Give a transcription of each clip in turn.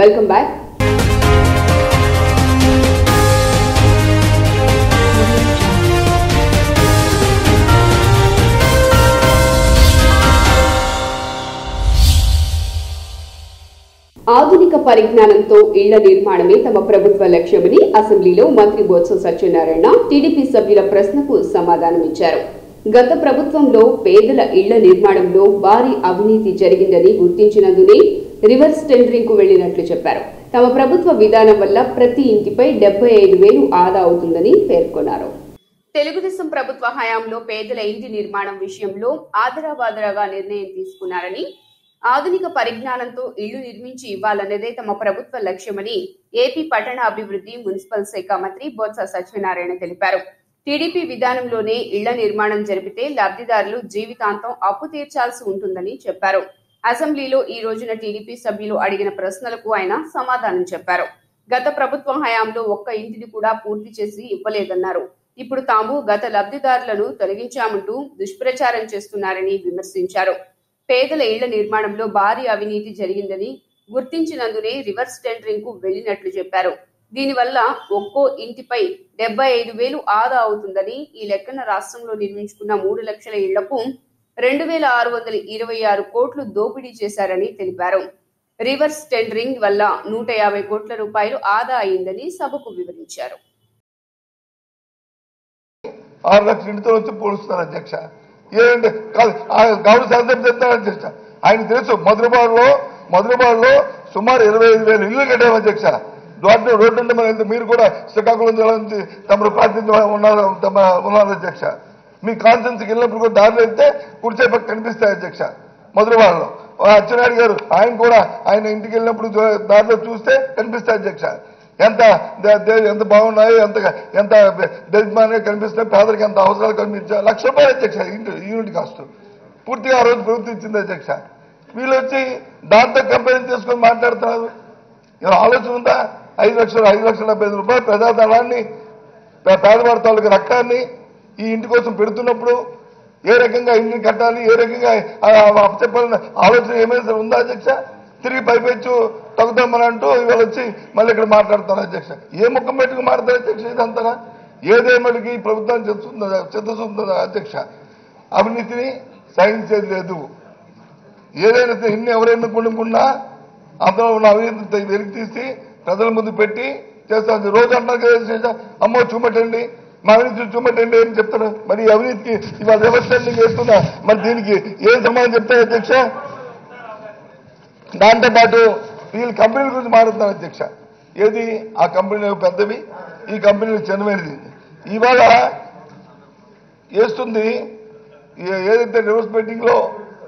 welcome back ఆధునిక పరిజ్ఞానంతో ఇళ్ల నిర్మాణమే తమ ప్రభుత్వ లక్ష్యమని అసెంబ్లీలో మంత్రి బొత్స సత్యనారాయణ టీడీపీ సభ్యుల ప్రశ్నకు సమాధానమిచ్చారు గత ప్రభుత్వంలో పేదల ఇళ్ల నిర్మాణంలో భారీ అవినీతి జరిగిందని గుర్తించినందునే రివర్స్ టెండరింగ్ కు వెళ్లినట్లు చెప్పారు తమ ప్రభుత్వ విధానం వల్ల ప్రతి ఇంటిపై డెబ్బై ఐదు వేలు ఆదా అవుతుందని పేర్కొన్నారు తెలుగుదేశం ప్రభుత్వ హయాంలో పేదల ఇంటి నిర్మాణం విషయంలో ఆదరాబాదరాగా నిర్ణయం తీసుకున్నారని ఆధునిక పరిజ్ఞానంతో ఇళ్లు నిర్మించి ఇవ్వాలన్నదే తమ ప్రభుత్వ లక్ష్యమని ఏపీ పట్టణ అభివృద్ధి మున్సిపల్ శాఖ మంత్రి బొత్స సత్యనారాయణ తెలిపారు టీడీపీ విధానంలోనే ఇళ్ల నిర్మాణం జరిపితే లబ్ధిదారులు జీవితాంతం అప్పు తీర్చాల్సి ఉంటుందని చెప్పారు అసెంబ్లీలో ఈ రోజున టీడీపీ సభ్యులు అడిగిన ప్రశ్నలకు ఆయన సమాధానం చెప్పారు గత ప్రభుత్వం హయాంలో ఒక్క ఇంటిని కూడా పూర్తి చేసి ఇవ్వలేదన్నారు ఇప్పుడు తాము గత లబ్ధిదారులను తొలగించామంటూ దుష్ప్రచారం చేస్తున్నారని విమర్శించారు పేదల ఇళ్ల నిర్మాణంలో భారీ అవినీతి జరిగిందని గుర్తించినందునే రివర్స్ టెండరింగ్ కు వెళ్లినట్లు చెప్పారు దీనివల్ల ఒక్కో ఇంటిపై డెబ్బై ఐదు వేలు ఆదా అవుతుందని ఈ లెక్కన రాష్ట్రంలో నిర్మించుకున్న మూడు లక్షల ఇళ్లకు రెండు వేల ఆరు వందల ఇరవై ఆరు కోట్లు దోపిడీ చేశారని తెలిపారు రివర్స్ టెండరింగ్ వల్ల నూట యాభై కోట్ల రూపాయలు ఆదా అయిందని సభకు వివరించారు ఆరు లక్షల ఇంటితో వచ్చి పోలుస్తున్నారు అధ్యక్ష ఏంటి కాదు ఆ గౌరవ శాసనం చెప్తారు అధ్యక్ష ఆయన తెలుసు మధురబాడులో మధురబాడులో సుమారు ఇరవై ఐదు వేల ఇల్లు కట్టాము అధ్యక్ష రోడ్డు రోడ్డు ఉంటే మన వెళ్తే మీరు కూడా శ్రీకాకుళం జిల్లా నుంచి తమరు ప్రాతినిధ్యం ఉన్నారు తమ ఉన్నారు అధ్యక్ష మీ కాన్ఫరెన్స్కి వెళ్ళినప్పుడు కూడా దారిలో వెళ్తే కుడిచే పక్క కనిపిస్తాయి అధ్యక్ష మధురవాడలో అచ్చెన్నాయుడు గారు ఆయన కూడా ఆయన ఇంటికి వెళ్ళినప్పుడు జో- దారిలో చూస్తే కనిపిస్తాయి అధ్యక్ష ఎంత దే- దే- ఎంత బాగున్నాయో ఎంత ఎంత దరిద్రంగా కనిపిస్తున్నాయి పేదరికి ఎంత అవసరాలు కనిపించాయి లక్ష రూపాయలు అధ్యక్ష ఇంటి యూనిట్ కాస్ట్ పూర్తిగా ఆ రోజు ప్రభుత్వం ఇచ్చింది అధ్యక్ష వీళ్ళు వచ్చి దాంతో కంపెనీ చేసుకొని మాట్లాడుతున్నారు ఏదో ఆలోచన ఉందా ఐదు లక్షలు ఐదు లక్షల డెబ్బై ఐదు రూపాయలు ప్రజాధనాన్ని పే- పేదవాడి తాలూకు రక్తాన్ని ఈ ఇంటి కోసం పెడుతున్నప్పుడు ఏ రకంగా ఇంటిని కట్టాలి ఏ రకంగా చెప్పాలని ఆలోచన ఏమైనా ఉందా అధ్యక్ష తిరిగి పైపెచ్చు తగ్గుతామని అంటూ ఇవాళ వచ్చి మళ్ళీ ఇక్కడ మాట్లాడుతాను అధ్యక్ష ఏ ముఖం పెట్టుకు మాట్లాడతారు అధ్యక్ష ఇదంతా ఏదేమడికి ఈ ప్రభుత్వం చెప్తుందా చెత్తస్తుందా అధ్యక్ష అవినీతిని సహించేది లేదు ఏదైనా సరే ఇన్ని ఎవరైనా కొనుక్కున్నా అందులో ఉన్న అవినీతి వెలికి తీసి ప్రజల ముందు పెట్టి చేస్తాను రోజు అంటారు కదా చేసా, అమ్మో చూపెట్టండి మా అవినీతి చూపెట్టండి అని చెప్తారు మరి ఈ అవినీతికి ఇవాళ వ్యవస్థ చేస్తున్నా మరి దీనికి ఏం సమాధానం చెప్తారు అధ్యక్ష దాంతో పాటు వీళ్ళు కంపెనీల గురించి మాట్లాడుతున్నారు అధ్యక్ష ఏది ఆ కంపెనీలు పెద్దవి ఈ కంపెనీలు చిన్నమైనది ఇవాళ వేస్తుంది ఏ- ఏదైతే రివర్స్ బెట్టింగ్ లో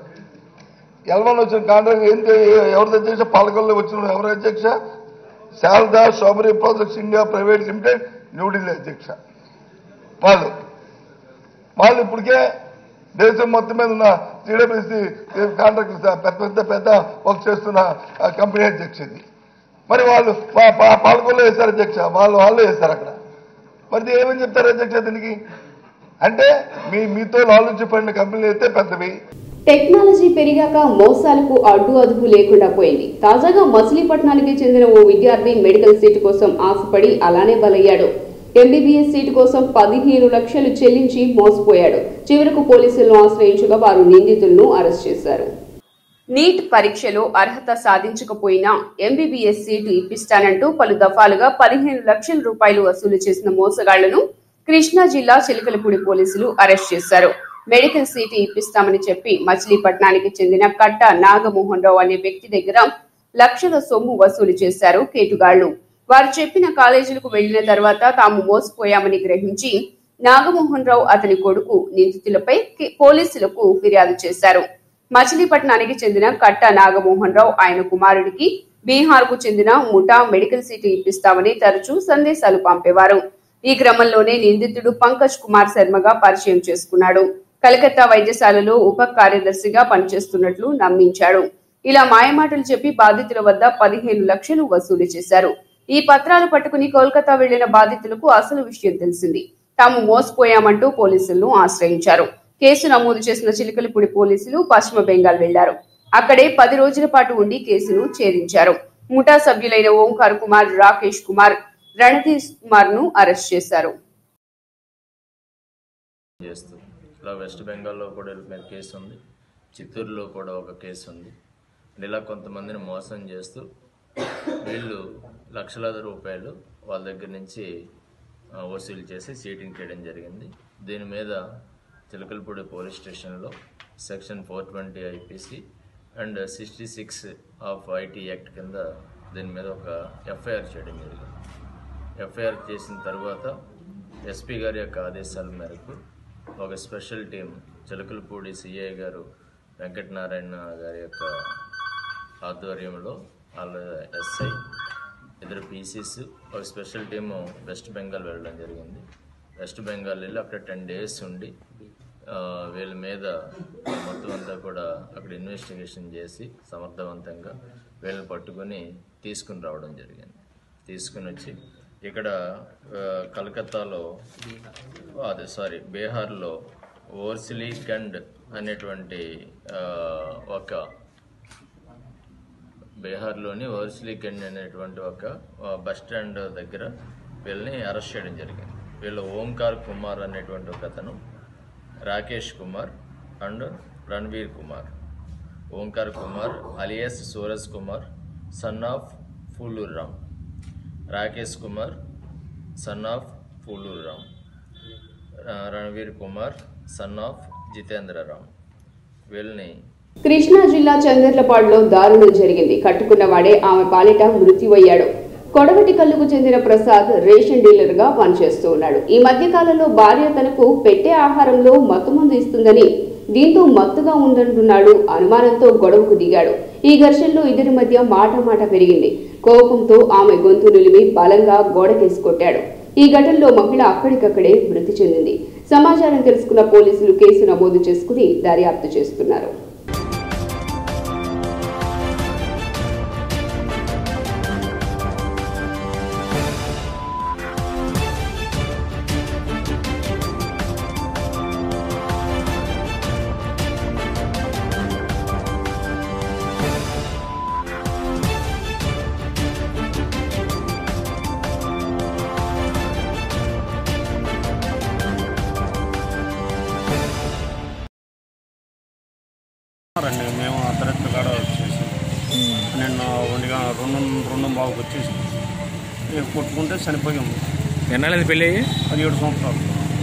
ఎల్వన్ వచ్చిన కాంట్రాక్ట్ ఏం ఎవరి అధ్యక్ష పాలకొల్లో వచ్చిన ఎవరు అధ్యక్ష Sharada strawberry projects India private limited New Delhi అధ్యక్ష వాళ్ళు వాళ్ళు ఇప్పటికే దేశం మొత్తం మీద ఉన్న టీడబ్ల్యూసీ కాంట్రాక్ట్ పెద్ద పెద్ద పెద్ద వర్క్ చేస్తున్న ఆ, కంపెనీ అధ్యక్ష ఇది మరి వాళ్ళు పా- పా- పాలకొల్లో వేశారు అధ్యక్ష వాళ్ళు వాళ్ళు వేశారు అక్కడ మరి ఏమని చెప్తారు అధ్యక్ష దీనికి అంటే మీ మీతో ఆలోచించబడిన కంపెనీలు అయితే పెద్దవి టెక్నాలజీ పెరిగాక మోసాలకు అడ్డు అదుపు లేకుండా పోయింది తాజాగా మచిలీపట్నానికి చెందిన ఓ విద్యార్థి మెడికల్ సీటు కోసం ఆశపడి అలానే బలయ్యాడు ఎంబీబీఎస్ సీటు కోసం పదిహేను లక్షలు చెల్లించి మోసపోయాడు చివరకు పోలీసులను ఆశ్రయించగా వారు నిందితులను అరెస్ట్ చేశారు నీట్ పరీక్షలో అర్హత సాధించకపోయినా ఎంబీబీఎస్ సీటు ఇప్పిస్తానంటూ పలు దఫాలుగా పదిహేను లక్షల రూపాయలు వసూలు చేసిన మోసగాళ్లను కృష్ణా జిల్లా చిలకలపూడి పోలీసులు అరెస్ట్ చేశారు మెడికల్ సీటు ఇప్పిస్తామని చెప్పి మచిలీపట్నానికి చెందిన కట్ట నాగమోహన్ రావు అనే వ్యక్తి దగ్గర లక్షల సొమ్ము వసూలు చేశారు కేటుగాళ్లు వారు చెప్పిన కాలేజీలకు వెళ్లిన తర్వాత తాము మోసపోయామని గ్రహించి నాగమోహన్ రావు అతని కొడుకు నిందితులపై కి- పోలీసులకు ఫిర్యాదు చేశారు మచిలీపట్నానికి చెందిన కట్ట నాగమోహన్ రావు ఆయన కుమారుడికి బీహార్ కు చెందిన ముఠా మెడికల్ సీటు ఇప్పిస్తామని తరచూ సందేశాలు పంపేవారు ఈ క్రమంలోనే నిందితుడు పంకజ్ కుమార్ శర్మగా పరిచయం చేసుకున్నాడు కలకత్తా వైద్యశాలలో ఉప కార్యదర్శిగా పనిచేస్తున్నట్లు నమ్మించాడు ఇలా మాయమాటలు చెప్పి బాధితుల వద్ద పదిహేను లక్షలు వసూలు చేశారు ఈ పత్రాలు పట్టుకుని కోల్కతా వెళ్లిన బాధితులకు అసలు విషయం తెలిసింది తాము మోసపోయామంటూ పోలీసులను ఆశ్రయించారు కేసు నమోదు చేసిన చిలకలపూడి పోలీసులు పశ్చిమ బెంగాల్ వెళ్లారు అక్కడే పది రోజుల పాటు ఉండి కేసును ఛేదించారు ముఠా సభ్యులైన ఓంకార్ కుమార్ రాకేష్ కుమార్ రణధీర్ కుమార్ ను అరెస్ట్ చేశారు చేస్తూ ఇలా వెస్ట్ బెంగాల్లో కూడా వీళ్ళ మీద కేసు ఉంది చిత్తూరులో కూడా ఒక కేసు ఉంది ఇలా కొంతమందిని మోసం చేస్తూ వీళ్ళు లక్షలాది రూపాయలు వాళ్ళ దగ్గర నుంచి ఆ, వసూలు చేసి సీటింగ్ చేయడం జరిగింది దీని మీద చిలకలపూడి పోలీస్ స్టేషన్లో section four twenty IPC and sixty six of IT act కింద దీని మీద ఒక ఎఫ్ఐఆర్ చేయడం జరిగింది ఎఫ్ఐఆర్ చేసిన తర్వాత ఎస్పీ గారి యొక్క ఆదేశాల మేరకు ఒక స్పెషల్ టీం చిలకలపూడి సిఐ గారు వెంకటనారాయణ గారి యొక్క ఆధ్వర్యంలో వాళ్ళ ఎస్ఐ ఇద్దరు పీసీస్ ఒక స్పెషల్ టీము వెస్ట్ బెంగాల్ వెళ్ళడం జరిగింది వెస్ట్ బెంగాల్ వెళ్ళి అక్కడ టెన్ డేస్ ఉండి ఆ, వీళ్ళ మీద మొత్తం అంతా కూడా అక్కడ ఇన్వెస్టిగేషన్ చేసి సమర్థవంతంగా వీళ్ళని పట్టుకొని తీసుకుని రావడం జరిగింది తీసుకుని వచ్చి ఇక్కడ ఆ, కలకత్తాలో అదే సారీ బీహార్లో ఓర్సిలీ కండ్ అనేటువంటి ఆ, ఒక బీహార్లోని ఓర్సిలికండ్ అనేటువంటి ఒక ఆ, బస్ స్టాండ్ దగ్గర వీళ్ళని అరెస్ట్ చేయడం జరిగింది వీళ్ళు ఓంకార్ కుమార్ అనేటువంటి ఒక అతను Rakesh Kumar and Ranveer Kumar Omkar Kumar alias Suraj Kumar son of Phulur Ram Rakesh Kumar son of Phulur Ram ఆ, రణవీర్ కుమార్ సన్ ఆఫ్ జితేంద్ర రామ్ వీళ్ళని కృష్ణా జిల్లా చందర్లపాడులో దారుణం జరిగింది కట్టుకున్న వాడే ఆమె పాలిట మృత్యువయ్యాడు కొడవటి కల్లుకు చెందిన ప్రసాద్ రేషన్ డీలర్ గా పనిచేస్తూ ఉన్నాడు ఈ మధ్య కాలంలో భార్య తనకు పెట్టే ఆహారంలో మత్తుమందు ఇస్తుందని దీంతో మత్తుగా ఉందంటున్నాడు అనుమానంతో గొడవకు దిగాడు ఈ ఘర్షణలో ఇద్దరి మధ్య మాట మాట పెరిగింది కోపంతో ఆమె గొంతు నిలిమి బలంగా గోడకేసి కొట్టాడు ఈ ఘటనలో మహిళ అక్కడికక్కడే మృతి చెందింది సమాచారం తెలుసుకున్న పోలీసులు కేసు నమోదు చేసుకుని దర్యాప్తు చేస్తున్నారు రండి మేము అర్ధరాత్రి కాడ వచ్చేసి నిన్న ఒంటిగా రెండు రెండు బాబుకి వచ్చేసి ఇక కొట్టుకుంటే చనిపోయాము ఎన్నాళ్ళది పెళ్ళి అయ్యి పదిహేడు సంవత్సరాలు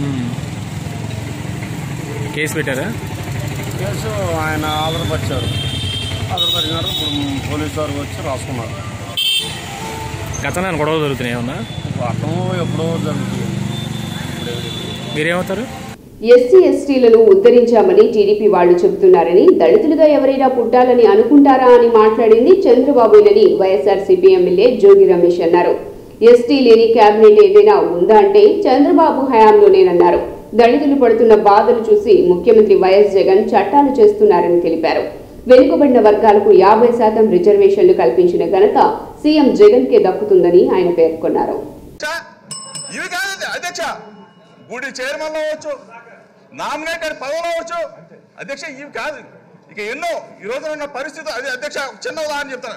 కేసు పెట్టారా కేసు ఆయన ఆధారపరిచారు ఆధారపరిచినారు ఇప్పుడు పోలీసు వారు వచ్చి రాసుకున్నారు గతంలో గొడవలు జరుగుతున్నాయి ఏమన్నా అర్థం ఎప్పుడో జరుగుతుంది ఇప్పుడే మీరేమవుతారు ఎస్సీ ఎస్టీలను ఉద్ధరించామని టీడీపీ వాళ్ళు చెబుతున్నారని దళితులుగా ఎవరైనా పుట్టాలని అనుకుంటారా అని మాట్లాడింది చంద్రబాబునని వైఎస్ఆర్సీపీ ఎమ్మెల్యే జోగి రమేష్ అన్నారు ఎస్టీ లేని కేబినెట్ ఏదైనా ఉందా అంటే చంద్రబాబు హయాంలోనేనన్నారు దళితులు పడుతున్న బాధలు చూసి ముఖ్యమంత్రి వైఎస్ జగన్ చట్టాలు చేస్తున్నారని తెలిపారు వెనుకబడిన వర్గాలకు యాభై శాతం రిజర్వేషన్లు కల్పించిన ఘనత సీఎం జగన్ కే దక్కుతుందని ఆయన పేర్కొన్నారు అధ్యక్ష, ఇవి కాదు అధ్యక్ష గుడి చైర్మన్ అవ్వచ్చు నామినేటెడ్ పదవులు అవ్వచ్చు అధ్యక్ష ఇవి కాదు ఇక ఎన్నో ఈ రోజున ఉన్న పరిస్థితి అది అధ్యక్ష ఒక చిన్న ఉదాహరణ చెప్తాను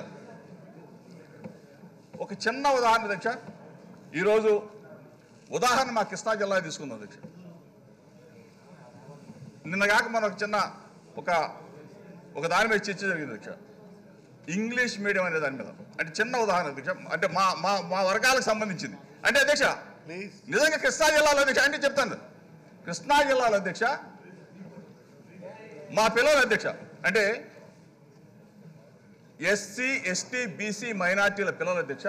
ఒక చిన్న ఉదాహరణ అధ్యక్ష ఈరోజు ఉదాహరణ మా కృష్ణా జిల్లా తీసుకుందాం అధ్యక్ష నిన్న కాక మన ఒక చిన్న ఒక ఒక దాని మీద చర్చ జరిగింది అధ్యక్ష ఇంగ్లీష్ మీడియం అనే దాని మీద అంటే చిన్న ఉదాహరణ అధ్యక్ష అంటే మా మా మా వర్గాలకు సంబంధించింది అంటే అధ్యక్ష నిజంగా కృష్ణా జిల్లాలో అధ్యక్ష అంటే చెప్తాను కృష్ణా జిల్లాలో అధ్యక్ష మా పిల్లలు అధ్యక్ష అంటే ఎస్సీ ఎస్టీ బీసీ మైనార్టీల పిల్లల అధ్యక్ష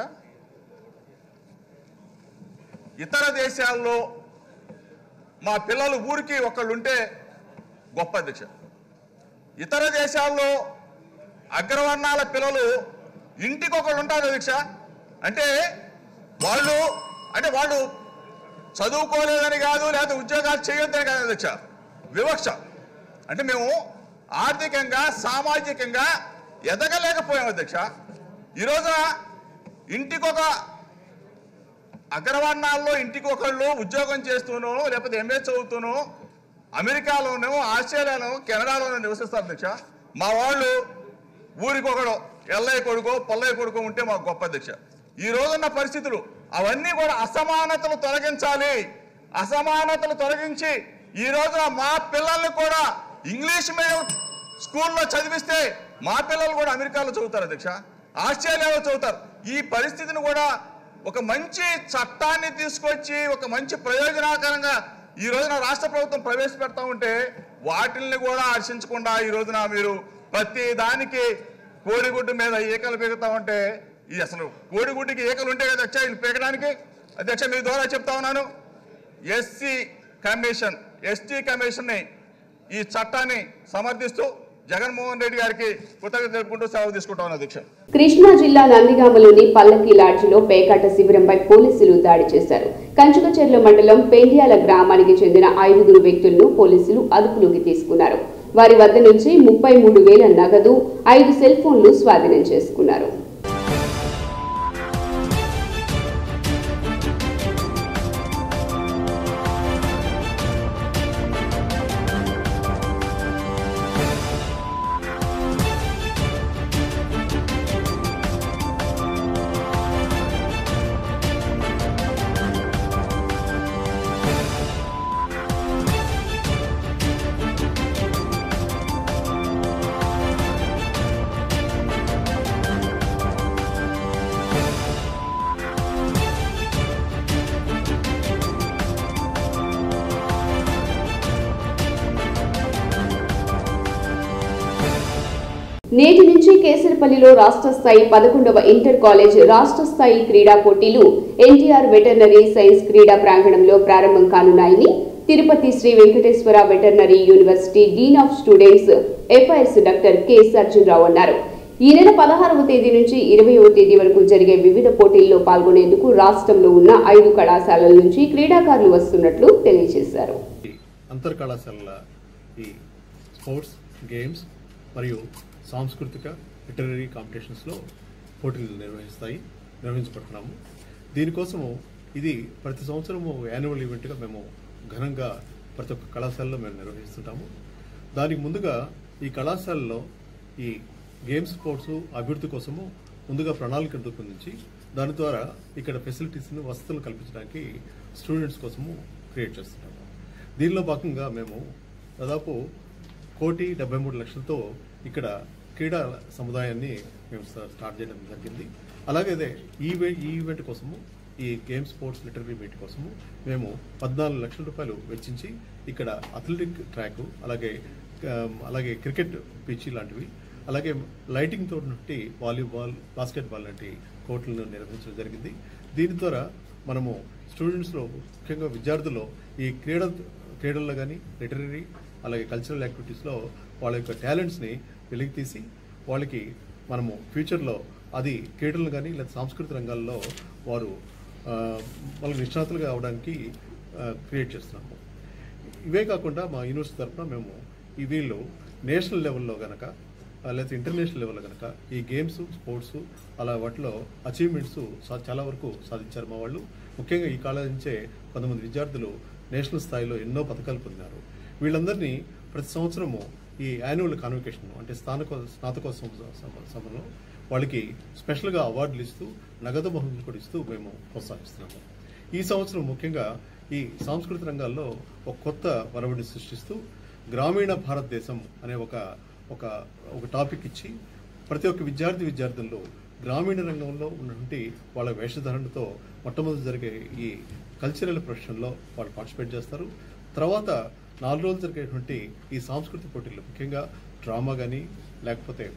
ఇతర దేశాల్లో మా పిల్లలు ఊరికి ఒకళ్ళు ఉంటే గొప్ప అధ్యక్ష ఇతర దేశాల్లో అగ్రవర్ణాల పిల్లలు ఇంటికి ఒకళ్ళు ఉంటారు అధ్యక్ష అంటే వాళ్ళు అంటే వాళ్ళు చదువుకోలేదని కాదు లేకపోతే ఉద్యోగాలు చేయొద్దని కాదు అధ్యక్ష వివక్ష అంటే మేము ఆర్థికంగా సామాజికంగా ఎదగలేకపోయాం అధ్యక్ష ఈ రోజున ఇంటికొక అగ్రవర్ణాల్లో ఇంటికి ఒకళ్ళు ఉద్యోగం చేస్తూనో లేకపోతే ఎంఏ చదువుతూనో అమెరికాలోనూ ఆస్ట్రేలియాలో కెనడాలోనూ నివసిస్తారు అధ్యక్ష మా వాళ్ళు ఊరికొకడు ఎల్లయ్య కొడుకో పొల్లయ్య కొడుకో ఉంటే మాకు గొప్ప అధ్యక్ష ఈ రోజున్న పరిస్థితులు అవన్నీ కూడా అసమానతలు తొలగించాలి అసమానతలు తొలగించి ఈ రోజున మా పిల్లల్ని కూడా ఇంగ్లీష్ మీడియం స్కూల్లో చదివిస్తే మా పిల్లలు కూడా అమెరికాలో చదువుతారు అధ్యక్ష ఆస్ట్రేలియాలో చదువుతారు ఈ పరిస్థితిని కూడా ఒక మంచి చట్టాన్ని తీసుకొచ్చి ఒక మంచి ప్రయోజనకరంగా ఈ రోజున రాష్ట్ర ప్రభుత్వం ప్రవేశపెడతా ఉంటే వాటిల్ని కూడా హర్షించకుండా ఈ రోజున మీరు ప్రతి దానికి కోడిగుడ్డు మీద ఈకలు పీకుతా ఉంటే ఈ అసలు కోడిగుడ్డుకి ఈకలు ఉంటే కదా అధ్యక్ష వీళ్ళు పీకడానికి అధ్యక్ష మీ ద్వారా చెప్తా ఉన్నాను ఎస్సీ కమిషన్ ఎస్టీ కమిషన్ని ఈ చట్టాన్ని సమర్థిస్తూ జగన్మోహన్ రెడ్డి గారికి కృతజ్ఞత తెలుపుకుంటూ సెలవు తీసుకుంటా ఉన్నాను అధ్యక్ష కృష్ణా జిల్లా నందిగామలోని పల్లకి లాడ్జిలో పేకాట శిబిరంపై పోలీసులు దాడి చేశారు కంచుకచెర్ల మండలం పెండియాల గ్రామానికి చెందిన ఐదుగురు వ్యక్తులను పోలీసులు అదుపులోకి తీసుకున్నారు వారి వద్ద నుంచి ముప్పై మూడు వేల నగదు ఐదు సెల్ ఫోన్లు స్వాధీనం చేసుకున్నారు నేటి నుంచి కేసరపల్లిలో రాష్ట్ర స్థాయి పదకొండవ ఇంటర్ కాలేజ్ రాష్ట్ర స్థాయి క్రీడా పోటీలు ఎన్టీఆర్ వెటర్నరీ సైన్స్ క్రీడా ప్రాంగణంలో ప్రారంభం కానున్నాయని Tirupati Sri Venkateswara veterinary university dean of students FIS doctor K Sarjunarao అన్నారు ఈ నెల పదహారవ తేదీ నుంచి ఇరవయవ తేదీ వరకు జరిగే వివిధ పోటీల్లో పాల్గొనేందుకు రాష్ట్రంలో ఉన్న ఐదు కళాశాలల నుంచి క్రీడాకారులు వస్తున్నట్లు తెలియజేశారు అంతర్ కళాశాలల ఈ స్పోర్ట్స్ గేమ్స్ మరియు సాంస్కృతిక లిటరరీ కాంపిటీషన్స్లో పోటీలు నిర్వహిస్తాయి నిర్వహించబడుతున్నాము దీనికోసము ఇది ప్రతి సంవత్సరము యాన్యువల్ ఈవెంట్గా మేము ఘనంగా ప్రతి ఒక్క కళాశాలలో మేము నిర్వహిస్తుంటాము దానికి ముందుగా ఈ కళాశాలలో ఈ గేమ్స్ స్పోర్ట్స్ అభివృద్ధి కోసము ముందుగా ప్రణాళిక రూపొందించి దాని ద్వారా ఇక్కడ ఫెసిలిటీస్ని వసతులు కల్పించడానికి స్టూడెంట్స్ కోసము క్రియేట్ చేస్తున్నాము దీనిలో భాగంగా మేము దాదాపు కోటి డెబ్బై మూడు లక్షలతో ఇక్కడ క్రీడా సముదాయాన్ని మేము స్టా- స్టార్ట్ చేయడం జరిగింది అలాగే అదే ఈ ఈవెంట్ ఈ ఈవెంట్ కోసము ఈ గేమ్ స్పోర్ట్స్ లిటరరీ మీట్ కోసము మేము పద్నాలుగు లక్షల రూపాయలు వెచ్చించి ఇక్కడ అథ్లెటిక్ ట్రాక్ అలాగే ఆ, అలాగే క్రికెట్ పిచ్ లాంటివి అలాగే లైటింగ్ తోటి నుండి వాలీబాల్ బాస్కెట్బాల్ లాంటి కోర్టులను నిర్వహించడం జరిగింది దీని ద్వారా మనము స్టూడెంట్స్లో ముఖ్యంగా విద్యార్థుల్లో ఈ క్రీడ క్రీడల్లో కానీ లిటరరీ అలాగే కల్చరల్ యాక్టివిటీస్లో వాళ్ళ యొక్క టాలెంట్స్ని వెలికి తీసి వాళ్ళకి మనము ఫ్యూచర్లో అది క్రీడలు కానీ లేదా సాంస్కృతిక రంగాల్లో వారు ఆ, వాళ్ళకి నిష్ణాతులుగా అవడానికి క్రియేట్ చేస్తున్నాము ఇవే కాకుండా మా యూనివర్సిటీ తరఫున మేము ఈ వీళ్ళు నేషనల్ లెవెల్లో గనక ఆ, లేదా ఇంటర్నేషనల్ లెవెల్లో కనుక ఈ గేమ్స్ స్పోర్ట్స్ అలా వాటిలో అచీవ్మెంట్స్ సా- చాలా వరకు సాధించారు మా వాళ్ళు ముఖ్యంగా ఈ కాలేజ్ నుంచే కొంతమంది విద్యార్థులు నేషనల్ స్థాయిలో ఎన్నో పథకాలు పొందినారు వీళ్ళందరినీ ప్రతి సంవత్సరము ఈ యాన్యువల్ కాన్వకేషన్ అంటే స్థానక స్నాతకోత్సవం సమ- సమయంలో వాళ్ళకి స్పెషల్గా అవార్డులు ఇస్తూ నగదు బహుమతులు కూడా ఇస్తూ మేము ప్రోత్సహిస్తున్నాము ఈ సంవత్సరం ముఖ్యంగా ఈ సాంస్కృతిక రంగాల్లో ఒక కొత్త వరవడిని సృష్టిస్తూ గ్రామీణ భారతదేశం అనే ఒక ఒక ఒక టాపిక్ ఇచ్చి ప్రతి ఒక్క విద్యార్థి విద్యార్థుల్లో గ్రామీణ రంగంలో ఉన్నటువంటి వాళ్ళ వేషధారణతో మొట్టమొదటి జరిగే ఈ కల్చరల్ ప్రొఫెషన్లో వాళ్ళు పార్టిసిపేట్ చేస్తారు తర్వాత నాలుగు రోజులు జరిగేటువంటి ఈ సాంస్కృతిక పోటీలు ముఖ్యంగా డ్రామా కానీ లేకపోతే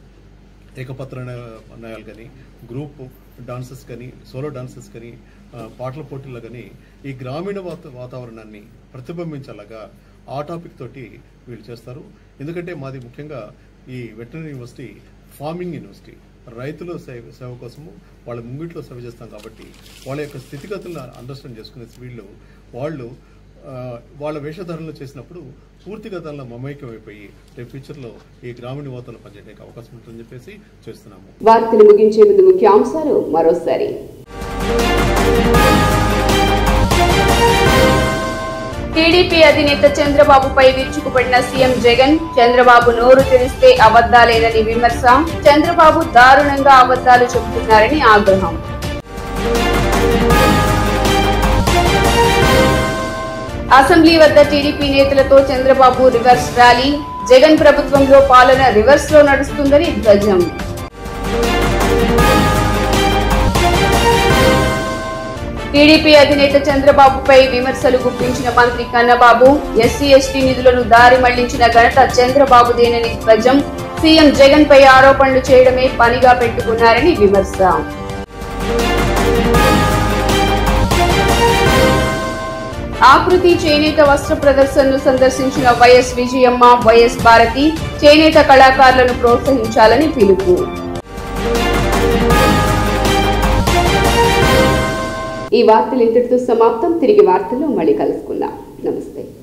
ఏకపత్ర నయాలు కానీ గ్రూప్ డాన్సెస్ కానీ సోలో డాన్సెస్ కానీ ఆ, పాటల పోటీల్లో కానీ ఈ గ్రామీణ వాత వాతావరణాన్ని ప్రతిబింబించేలాగా ఆ టాపిక్ తోటి వీళ్ళు చేస్తారు ఎందుకంటే మాది ముఖ్యంగా ఈ వెటనరీ యూనివర్సిటీ ఫార్మింగ్ యూనివర్సిటీ రైతుల సేవ సేవ కోసము వాళ్ళ ముంగిట్లో సేవ చేస్తాం కాబట్టి వాళ్ళ యొక్క స్థితిగతులను అండర్స్టాండ్ చేసుకునే వీళ్ళు వాళ్ళు ఆ, వాళ్ళ వేషధారణలు చేసినప్పుడు పూర్తిగా దానిలో మమైక్యం అయిపోయి రేపు ఫ్యూచర్లో ఈ గ్రామీణ వాతావరణంలో పనిచేయడానికి అవకాశం ఉంటుందని చెప్పేసి చేస్తున్నాము వార్తలు ముగించే ముందు ముఖ్యాంశాలు మరోసారి టీడీపీ అధినేత చంద్రబాబుపై విరుచుకుపడిన సీఎం జగన్ చంద్రబాబు నోరు తెరిస్తే అబద్దాలేనని విమర్శ చంద్రబాబు దారుణంగా అబద్దాలు చెబుతున్నారని ఆగ్రహం అసెంబ్లీ వద్ద టీడీపీ నేతలతో చంద్రబాబు రివర్స్ ర్యాలీ జగన్ ప్రభుత్వంలో పాలన రివర్స్ లో నడుస్తుందని ధ్వజం టీడీపీ అధినేత చంద్రబాబుపై విమర్శలు గుప్పించిన మంత్రి కన్నబాబు ఎస్సీ ఎస్టీ నిధులను దారి మళ్లించిన ఘనత చంద్రబాబుదేనని ధ్వజం సీఎం జగన్ పై ఆరోపణలు చేయడమే పనిగా పెట్టుకున్నారని విమర్శ ఆకృతి చేనేత వస్త్ర ప్రదర్శనను సందర్శించిన వైఎస్ విజయమ్మ వైఎస్ భారతి చేనేత కళాకారులను ప్రోత్సహించాలని పిలుపు ఈ వార్తలు ఇంతటితో సమాప్తం తిరిగి వార్తల్లో మళ్ళీ కలుసుకుందాం నమస్తే